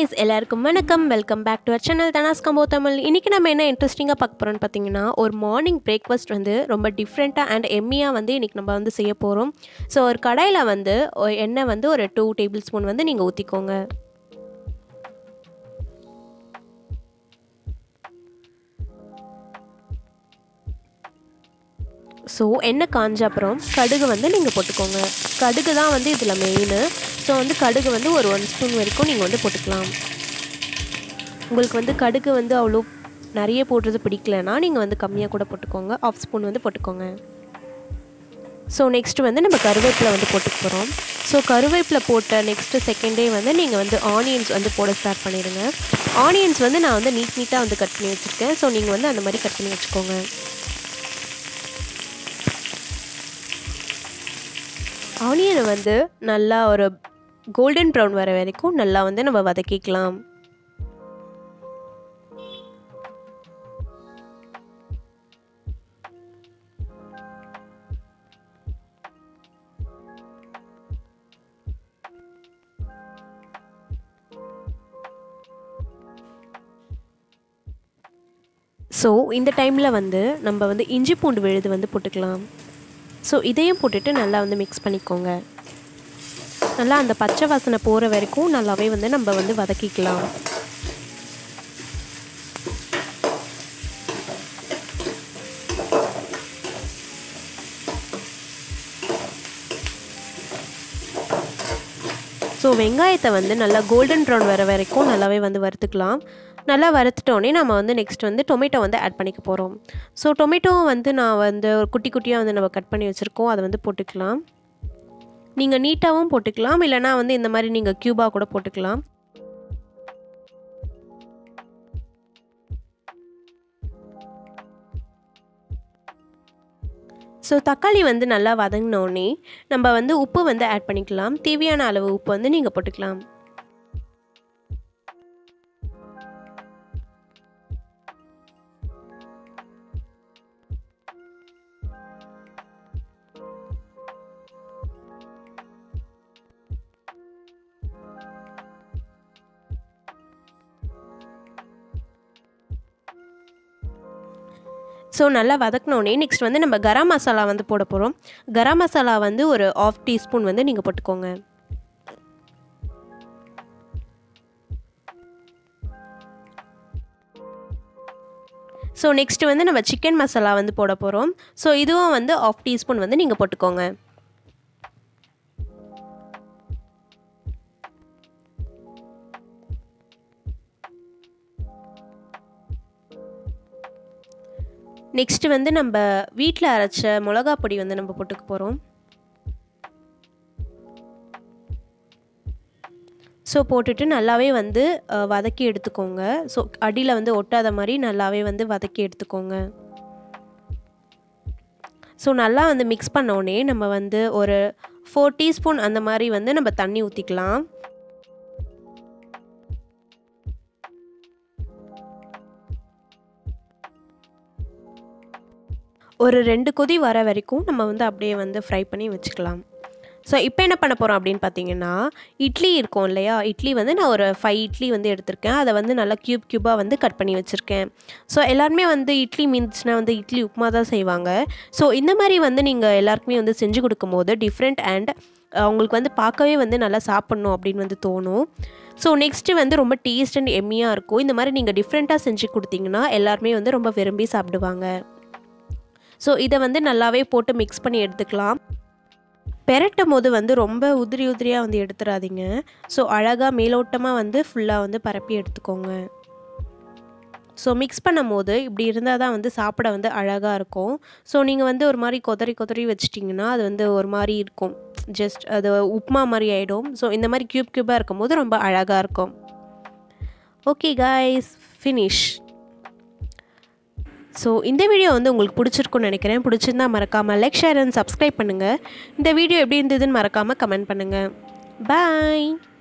guys எல்லாருக்கும் வணக்கம் welcome back to our channel Dhanas combo Tamil இன்றைக்கி நம்ம என்ன இன்ட்ரெஸ்டிங்காக பார்க்க போகிறோம்னு பார்த்தீங்கன்னா ஒரு மார்னிங் பிரேக்ஃபாஸ்ட் வந்து ரொம்ப டிஃப்ரெண்ட்டாக அண்ட் எம்மியாக வந்து இன்றைக்கி நம்ம வந்து செய்ய போகிறோம் ஸோ ஒரு கடாயில் வந்து ஒ- எண்ணெய் வந்து ஒரு டூ டேபிள் ஸ்பூன் வந்து நீங்கள் ஊற்றிக்கோங்க ஸோ எண்ணெய் காஞ்ச அப்புறம் கடுகு வந்து நீங்கள் போட்டுக்கோங்க கடுகு தான் வந்து இதில் மெயின் ஸோ வந்து கடுகு வந்து ஒரு ஒன் ஸ்பூன் வரைக்கும் நீங்கள் வந்து போட்டுக்கலாம் உங்களுக்கு வந்து கடுகு வந்து அவ்வளோ நிறைய போடுறது பிடிக்கலனா நீங்கள் வந்து கம்மியாக கூட போட்டுக்கோங்க ஆஃப் ஸ்பூன் வந்து போட்டுக்கோங்க ஸோ நெக்ஸ்ட் வந்து நம்ம கருவேப்பிலை வந்து போட்டுக்க போகிறோம் ஸோ கருவேப்பிலை போட்ட நெக்ஸ்ட்டு செகண்டே வந்து நீங்கள் வந்து ஆனியன்ஸ் வந்து போட ஸ்டார்ட் பண்ணிடுங்க ஆனியன்ஸ் வந்து நான் வந்து நீட் நீட்டாக வந்து கட் பண்ணி வச்சுருக்கேன் ஸோ நீங்கள் வந்து அந்த மாதிரி கட் பண்ணி வச்சுக்கோங்க ஆனியனை வந்து நல்லா ஒரு கோல்டன் ப்ரௌன் வர வரைக்கும் நல்லா வந்து நம்ம வதக்கிக்கலாம் ஸோ இந்த டைமில் வந்து நம்ம வந்து இஞ்சி பூண்டு விழுது வந்து போட்டுக்கலாம் ஸோ இதையும் போட்டுட்டு நல்லா வந்து மிக்ஸ் பண்ணிக்கோங்க நல்லா அந்த பச்சை வாசனை போகிற வரைக்கும் நல்லாவே வந்து நம்ம வந்து வதக்கிக்கலாம் ஸோ வெங்காயத்தை வந்து நல்லா கோல்டன் ப்ரௌன் வர வரைக்கும் நல்லாவே வந்து வறுத்துக்கலாம் நல்லா வறுத்துட்டோடனே நம்ம வந்து நெக்ஸ்ட் வந்து டொமேட்டோ வந்து ஆட் பண்ணிக்க போகிறோம் ஸோ டொமேட்டோ வந்து நான் வந்து ஒரு குட்டி குட்டியாக வந்து நம்ம கட் பண்ணி வச்சுருக்கோம் அதை வந்து போட்டுக்கலாம் நீங்கள் நீட்டாகவும் போட்டுக்கலாம் இல்லைனா வந்து இந்த மாதிரி நீங்கள் க்யூபாக கூட போட்டுக்கலாம் ஸோ தக்காளி வந்து நல்லா வதங்கினோடனே நம்ம வந்து உப்பு வந்து ஆட் பண்ணிக்கலாம் தேவையான அளவு உப்பு வந்து நீங்கள் போட்டுக்கலாம் ஸோ நல்லா வதக்கினோடனே நெக்ஸ்ட் வந்து நம்ம கரம் மசாலா வந்து போட போகிறோம் கரம் மசாலா வந்து ஒரு ஆஃப் டீஸ்பூன் வந்து நீங்கள் போட்டுக்கோங்க ஸோ நெக்ஸ்ட் வந்து நம்ம சிக்கன் மசாலா வந்து போட போகிறோம் ஸோ இதுவும் வந்து ஆஃப் டீஸ்பூன் வந்து நீங்கள் போட்டுக்கோங்க நெக்ஸ்ட் வந்து நம்ம வீட்டில் அரைச்ச மிளகா பொடி வந்து நம்ம போட்டுக்க போகிறோம் ஸோ போட்டுட்டு நல்லாவே வந்து அஹ், வதக்கி எடுத்துக்கோங்க ஸோ அடியில் வந்து ஒட்டாத மாதிரி நல்லாவே வந்து வதக்கி எடுத்துக்கோங்க ஸோ நல்லா வந்து மிக்ஸ் பண்ணோடனே நம்ம வந்து ஒரு ஃபோர் டீஸ்பூன் அந்த மாதிரி வந்து நம்ம தண்ணி ஊற்றிக்கலாம் ஒரு ரெண்டு கொதி வர வரைக்கும் நம்ம வந்து அப்படியே வந்து ஃப்ரை பண்ணி வச்சுக்கலாம் ஸோ இப்போ என்ன பண்ண போகிறோம் அப்படின்னு பார்த்தீங்கன்னா இட்லி இருக்கும் இல்லையா இட்லி வந்து நான் ஒரு ஃபைவ் இட்லி வந்து எடுத்திருக்கேன் அதை வந்து நல்லா க்யூப் க்யூபாக வந்து கட் பண்ணி வச்சுருக்கேன் ஸோ எல்லாருமே வந்து இட்லி மீந்துச்சுன்னா வந்து இட்லி உப்புமா தான் செய்வாங்க ஸோ இந்த மாதிரி வந்து நீங்கள் எல்லாருக்குமே வந்து செஞ்சு கொடுக்கும்போது டிஃப்ரெண்ட் அண்ட் அவங்களுக்கு வந்து பார்க்கவே வந்து நல்லா சாப்பிட்ணும் அப்படின்னு வந்து தோணும் ஸோ நெக்ஸ்ட்டு வந்து ரொம்ப டேஸ்ட் அண்ட் எம்மியாக இருக்கும் இந்த மாதிரி நீங்கள் டிஃப்ரெண்ட்டாக செஞ்சு கொடுத்தீங்கன்னா எல்லாருமே வந்து ரொம்ப விரும்பி சாப்பிடுவாங்க ஸோ இதை வந்து நல்லாவே போட்டு மிக்ஸ் பண்ணி எடுத்துக்கலாம் பெரட்டும் போது வந்து ரொம்ப உதிரி உதிரியாக வந்து எடுத்துடாதீங்க ஸோ அழகாக மேலோட்டமாக வந்து ஃபுல்லாக வந்து பரப்பி எடுத்துக்கோங்க ஸோ மிக்ஸ் பண்ணும் போது இப்படி இருந்தால் தான் வந்து சாப்பிட வந்து அழகாக இருக்கும் ஸோ நீங்கள் வந்து ஒரு மாதிரி கொதறி கொதறி வச்சிட்டிங்கன்னா அது வந்து ஒரு மாதிரி இருக்கும் ஜஸ்ட் அது உப்புமா மாதிரி ஆகிடும் ஸோ இந்த மாதிரி க்யூப் க்யூபாக இருக்கும்போது ரொம்ப அழகாக இருக்கும் ஓகே காய்ஸ் ஃபினிஷ் ஸோ இந்த வீடியோ வந்து உங்களுக்கு பிடிச்சிருக்குன்னு நினைக்கிறேன் பிடிச்சிருந்தா மறக்காமல் லைக் ஷேர் அண்ட் சப்ஸ்கிரைப் பண்ணுங்கள் இந்த வீடியோ எப்படி இருந்ததுன்னு மறக்காமல் கமெண்ட் பண்ணுங்கள் பாய்